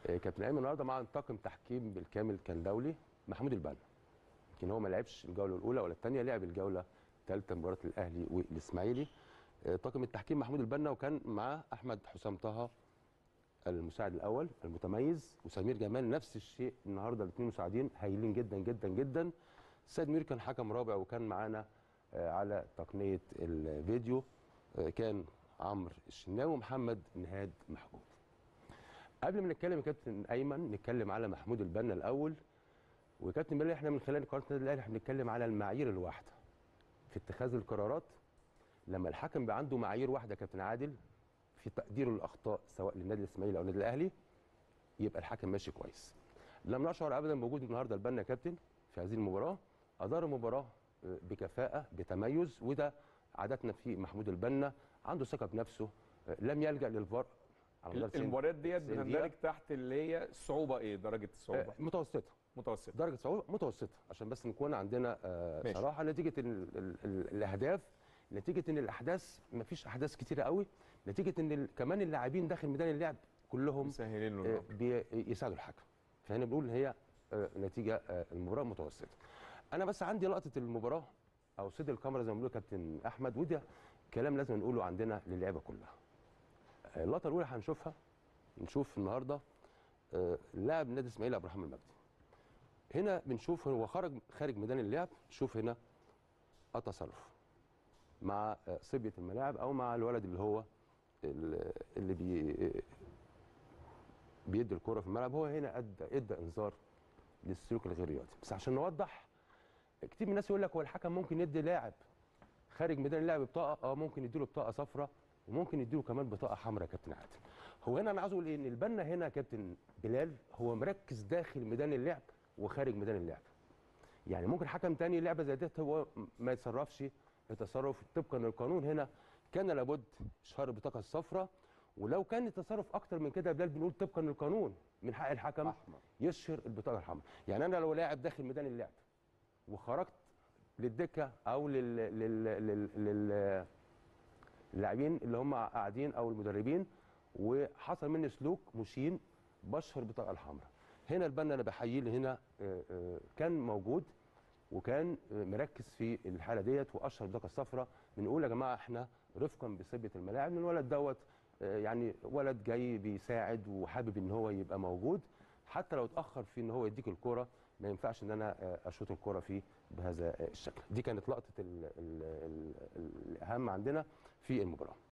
آه، كابتن ايمن النهارده مع طاقم تحكيم بالكامل كان دولي محمود البنا يمكن هو ما لعبش الجوله الاولى ولا الثانيه لعب الجوله الثالثه مباراه الاهلي والاسماعيلي آه، طاقم التحكيم محمود البنا وكان معاه احمد حسام طه المساعد الاول المتميز وسمير جمال نفس الشيء النهارده الاثنين مساعدين هايلين جدا جدا جدا السيد مير كان حكم رابع وكان معانا آه، على تقنيه الفيديو آه، كان عمرو الشناوي ومحمد نهاد محمود قبل ما نتكلم يا كابتن ايمن نتكلم على محمود البنا الاول وكابتن بلال احنا من خلال قناه النادي الاهلي احنا بنتكلم على المعايير الواحده في اتخاذ القرارات لما الحكم بيبقى عنده معايير واحده يا كابتن عادل في تقديره للاخطاء سواء للنادي الاسماعيلي او النادي الاهلي يبقى الحكم ماشي كويس لم نشعر ابدا بوجود النهارده البنا كابتن في هذه المباراه ادار المباراه آه، بكفاءه بتميز وده عادتنا في محمود البنا عنده ثقه بنفسه آه، لم يلجا للفار على مدار 90 المباريات ديت 90 دقيقة. بتندرج تحت اللي هي الصعوبه ايه درجه الصعوبه آه، متوسطه متوسطه درجه صعوبه متوسطه عشان بس نكون عندنا آه، ماشي. صراحه نتيجه ال ال ال الاهداف نتيجه ان الاحداث ما فيش احداث كتيره قوي نتيجه ان ال- كمان اللاعبين داخل ميدان اللعب كلهم مسهلين له آه، الأمر. بيساعدوا الحكم فهنا بنقول ان هي آه، نتيجه آه، المباراه متوسطه انا بس عندي لقطه المباراه او صيد الكاميرا زي ما بيقولوا كابتن احمد وده كلام لازم نقوله عندنا للعيبه كلها آه، اللقطه الاولى هنشوفها نشوف النهارده آه، لاعب نادي اسماعيل عبد الرحمن المجدي هنا بنشوف هو خرج خارج ميدان اللعب شوف هنا التصرف مع آه، صبيه الملاعب او مع الولد اللي هو ال- اللي بي بيدي الكره في الملعب هو هنا ادى ادى انذار للسلوك الغير رياضي بس عشان نوضح كتير من الناس يقول لك هو الحكم ممكن يدي لاعب خارج ميدان اللعب بطاقه اه ممكن يديله بطاقه صفراء وممكن يديله كمان بطاقه حمراء يا كابتن عادل هو هنا انا عاوز اقول ايه ان البنا هنا يا كابتن بلال هو مركز داخل ميدان اللعب وخارج ميدان اللعب يعني ممكن حكم تاني لعبه زي ديت هو ما يتصرفش التصرف طبقا للقانون هنا كان لابد اشهار البطاقه الصفراء ولو كان التصرف اكتر من كده يا بلال بنقول طبقا للقانون من حق الحكم أحمر. يشهر البطاقه الحمراء يعني انا لو لاعب داخل ميدان اللعب وخرجت للدكه او لل لل لل, لل... اللاعبين اللي هم قاعدين او المدربين وحصل مني سلوك مشين بشهر البطاقه الحمراء هنا البنا انا بحييه اللي هنا آه، آه، كان موجود وكان آه، مركز في الحاله ديت واشهر البطاقه الصفراء بنقول يا جماعه احنا رفقا بصبيه الملاعب لان الولد دوت آه، يعني ولد جاي بيساعد وحابب ان هو يبقى موجود حتى لو اتاخر في ان هو يديك الكره ما ينفعش ان انا آه، اشوط الكره فيه بهذا آه، الشكل دي كانت لقطه ال ال ال الاهم عندنا في المباراه